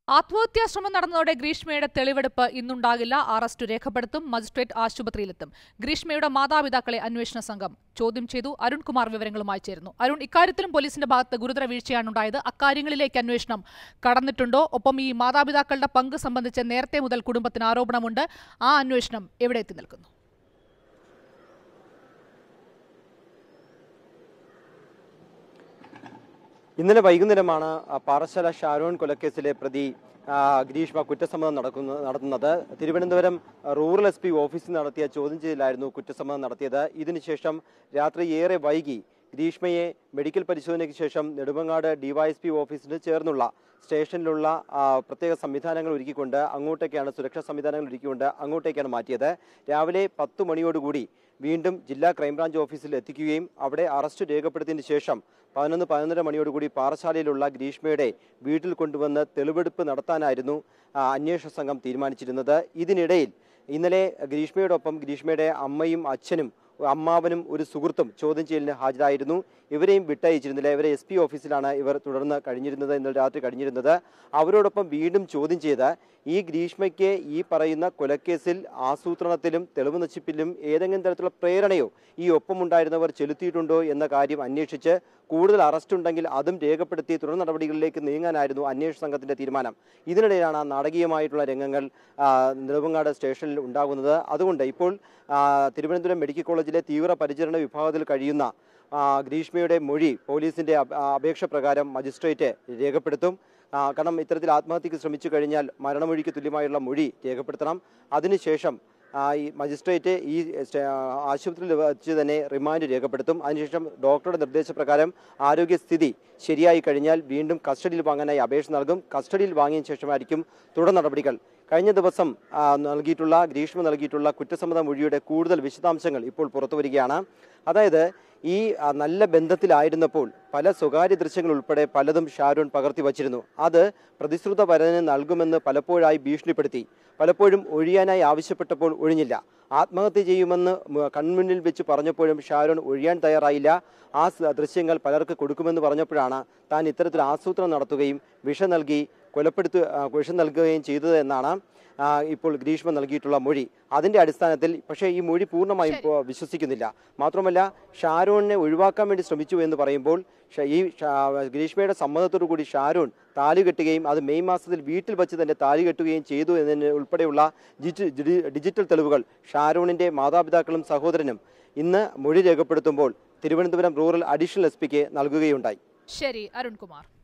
ആത്മഹത്യാശ്രമം നടന്നതോടെ ഗ്രീഷ്മയുടെ തെളിവെടുപ്പ് ഇന്നുണ്ടാകില്ല അറസ്റ്റ് രേഖപ്പെടുത്തും മജിസ്ട്രേറ്റ് ആശുപത്രിയിലെത്തും ഗ്രീഷ്മയുടെ മാതാപിതാക്കളെ അന്വേഷണ സംഘം ചോദ്യം ചെയ്തു അരുൺകുമാർ വിവരങ്ങളുമായി ചേരുന്നു അരുൺ ഇക്കാര്യത്തിലും പോലീസിന്റെ ഭാഗത്ത് ഗുരുതര വീഴ്ചയാണ് ഉണ്ടായത് അക്കാര്യങ്ങളിലേക്ക് അന്വേഷണം കടന്നിട്ടുണ്ടോ ഒപ്പം ഈ മാതാപിതാക്കളുടെ പങ്ക് സംബന്ധിച്ച് നേരത്തെ മുതൽ കുടുംബത്തിന് ആരോപണമുണ്ട് ആ അന്വേഷണം എവിടെ എത്തി നിൽക്കുന്നു ഇന്നലെ വൈകുന്നേരമാണ് ആ, പാറശാല ഷാരോൺ കൊലക്കേസിലെ പ്രതി ആ, ഗ്രീഷ്മ കുറ്റസമ്മതം നടക്കുന്ന നടത്തുന്നത് തിരുവനന്തപുരം റൂറൽ എസ് പി ഓഫീസിൽ നടത്തിയ ചോദ്യം ചെയ്യലായിരുന്നു കുറ്റസമ്മതം നടത്തിയത് ഇതിനുശേഷം രാത്രി ഏറെ വൈകി ഗ്രീഷ്മയെ മെഡിക്കൽ പരിശോധനയ്ക്ക് ശേഷം നെടുമങ്ങാട് ഡിവൈഎസ്പി ഓഫീസിന് ചേർന്നുള്ള സ്റ്റേഷനിലുള്ള ആ, പ്രത്യേക സംവിധാനങ്ങൾ ഒരുക്കിക്കൊണ്ട് അങ്ങോട്ടേക്കാണ് സുരക്ഷാ സംവിധാനങ്ങൾ ഒരുക്കിക്കൊണ്ട് അങ്ങോട്ടേക്കാണ് മാറ്റിയത് രാവിലെ പത്ത് മണിയോടുകൂടി വീണ്ടും ജില്ലാ ക്രൈംബ്രാഞ്ച് ഓഫീസിൽ എത്തിക്കുകയും അവിടെ അറസ്റ്റ് രേഖപ്പെടുത്തിയതിനു ശേഷം പതിനൊന്ന് പതിനൊന്നര മണിയോടുകൂടി പാറശാലയിലുള്ള ഗ്രീഷ്മയുടെ വീട്ടിൽ കൊണ്ടുവന്ന് തെളിവെടുപ്പ് നടത്താനായിരുന്നു ആ, അന്വേഷണ സംഘം തീരുമാനിച്ചിരുന്നത് ഇതിനിടയിൽ ഇന്നലെ ഗ്രീഷ്മയോടൊപ്പം ഗ്രീഷ്മയുടെ അമ്മയും അച്ഛനും അമ്മാവനും ഒരു സുഹൃത്തും ചോദ്യം ചെയ്യലിന് ഹാജരായിരുന്നു ഇവരെയും വിട്ടയച്ചിരുന്നില്ല ഇവരെ എസ് പി ഓഫീസിലാണ് ഇവർ തുടർന്ന് കഴിഞ്ഞിരുന്നത് ഇന്നലെ രാത്രി കഴിഞ്ഞിരുന്നത് അവരോടൊപ്പം വീണ്ടും ചോദ്യം ചെയ്ത് ഈ ഗ്രീഷ്മയ്ക്ക് ഈ പറയുന്ന കൊലക്കേസിൽ ആസൂത്രണത്തിലും തെളിവ് നശിപ്പിലും ഏതെങ്കിലും തരത്തിലുള്ള പ്രേരണയോ ഈ ഒപ്പമുണ്ടായിരുന്നവർ ചെലുത്തിയിട്ടുണ്ടോ എന്ന കാര്യം അന്വേഷിച്ച് കൂടുതൽ അറസ്റ്റ് ഉണ്ടെങ്കിൽ അതും രേഖപ്പെടുത്തി തുടർ നടപടികളിലേക്ക് നീങ്ങാനായിരുന്നു അന്വേഷണ സംഘത്തിന്റെ തീരുമാനം ഇതിനിടയിലാണ് ആ നാടകീയമായിട്ടുള്ള രംഗങ്ങൾ ആ, നെടുമങ്ങാട് സ്റ്റേഷനിൽ ഉണ്ടാകുന്നത് അതുകൊണ്ട് ഇപ്പോൾ ആ, തിരുവനന്തപുരം മെഡിക്കൽ കോളേജിലെ തീവ്ര പരിചരണ വിഭാഗത്തിൽ കഴിയുന്ന ആ, ഗ്രീഷ്മയുടെ മൊഴി പോലീസിന്റെ അപ- ആ, അപേക്ഷ പ്രകാരം മജിസ്ട്രേറ്റ് രേഖപ്പെടുത്തും ആ, കാരണം ഇത്തരത്തിൽ ആത്മഹത്യക്ക് ശ്രമിച്ചു കഴിഞ്ഞാൽ മരണമൊഴിക്ക് തുല്യമായുള്ള മൊഴി രേഖപ്പെടുത്തണം അതിനുശേഷം ആ, ഈ മജിസ്ട്രേറ്റ് ഈ സ്റ്റേ- ആ, ആശുപത്രിയിൽ വെച്ച് തന്നെ റിമാൻഡ് രേഖപ്പെടുത്തും അതിനുശേഷം ഡോക്ടറുടെ നിർദ്ദേശപ്രകാരം ആരോഗ്യസ്ഥിതി ശരിയായി കഴിഞ്ഞാൽ വീണ്ടും കസ്റ്റഡിയിൽ വാങ്ങാനായി അപേക്ഷ നൽകും കസ്റ്റഡിയിൽ വാങ്ങിയ ശേഷമായിരിക്കും തുടർ നടപടികൾ കഴിഞ്ഞ ദിവസം ആ, നൽകിയിട്ടുള്ള ഗ്രീഷ്മ നൽകിയിട്ടുള്ള കുറ്റസമ്മത മൊഴിയുടെ കൂടുതൽ വിശദാംശങ്ങൾ ഇപ്പോൾ പുറത്തു വരികയാണ് അതായത് ഈ ആ, നല്ല ബന്ധത്തിലായിരുന്നപ്പോൾ പല സ്വകാര്യ ദൃശ്യങ്ങൾ ഉൾപ്പെടെ പലതും ഷാരൂൺ പകർത്തി വച്ചിരുന്നു അത് പ്രതിശ്രുത വരന് നൽകുമെന്ന് പലപ്പോഴായി ഭീഷണിപ്പെടുത്തി പലപ്പോഴും ഒഴിയാനായി ആവശ്യപ്പെട്ടപ്പോൾ ഒഴിഞ്ഞില്ല ആത്മഹത്യ ചെയ്യുമെന്ന് മ- കൺമുന്നിൽ വെച്ച് പറഞ്ഞപ്പോഴും ഷാരൂൺ ഒഴിയാൻ തയ്യാറായില്ല ആ സ- ദൃശ്യങ്ങൾ പലർക്ക് കൊടുക്കുമെന്ന് പറഞ്ഞപ്പോഴാണ് താൻ ഇത്തരത്തിൽ ആസൂത്രണം നടത്തുകയും വിഷം നൽകി കൊലപ്പെടുത്തു ആ, വിഷം നൽകുകയും ചെയ്തത് എന്നാണ് ആ, ഇപ്പോൾ ഗ്രീഷ്മ നൽകിയിട്ടുള്ള മൊഴി അതിന്റെ അടിസ്ഥാനത്തിൽ പക്ഷേ ഈ മൊഴി പൂർണ്ണമായും ഇപ്പോൾ വിശ്വസിക്കുന്നില്ല മാത്രമല്ല ഷാരൂണിനെ ഒഴിവാക്കാൻ വേണ്ടി ശ്രമിച്ചു എന്ന് പറയുമ്പോൾ ഷ- ഈ ഷാ- ഗ്രീഷ്മയുടെ സമ്മതത്തോടു കൂടി ഷാരൂൺ താലി കെട്ടുകയും അത് മെയ് മാസത്തിൽ വീട്ടിൽ വെച്ച് തന്നെ താലി കെട്ടുകയും ചെയ്തു എന്നതിന് ഉൾപ്പെടെയുള്ള ഡിജി- ഡി- ഡിജിറ്റൽ തെളിവുകൾ ഷാരൂണിന്റെ മാതാപിതാക്കളും സഹോദരനും ഇന്ന് മൊഴി രേഖപ്പെടുത്തുമ്പോൾ തിരുവനന്തപുരം റൂറൽ അഡീഷണൽ എസ് പിക്ക് നൽകുകയുണ്ടായി ശരി അരുൺകുമാർ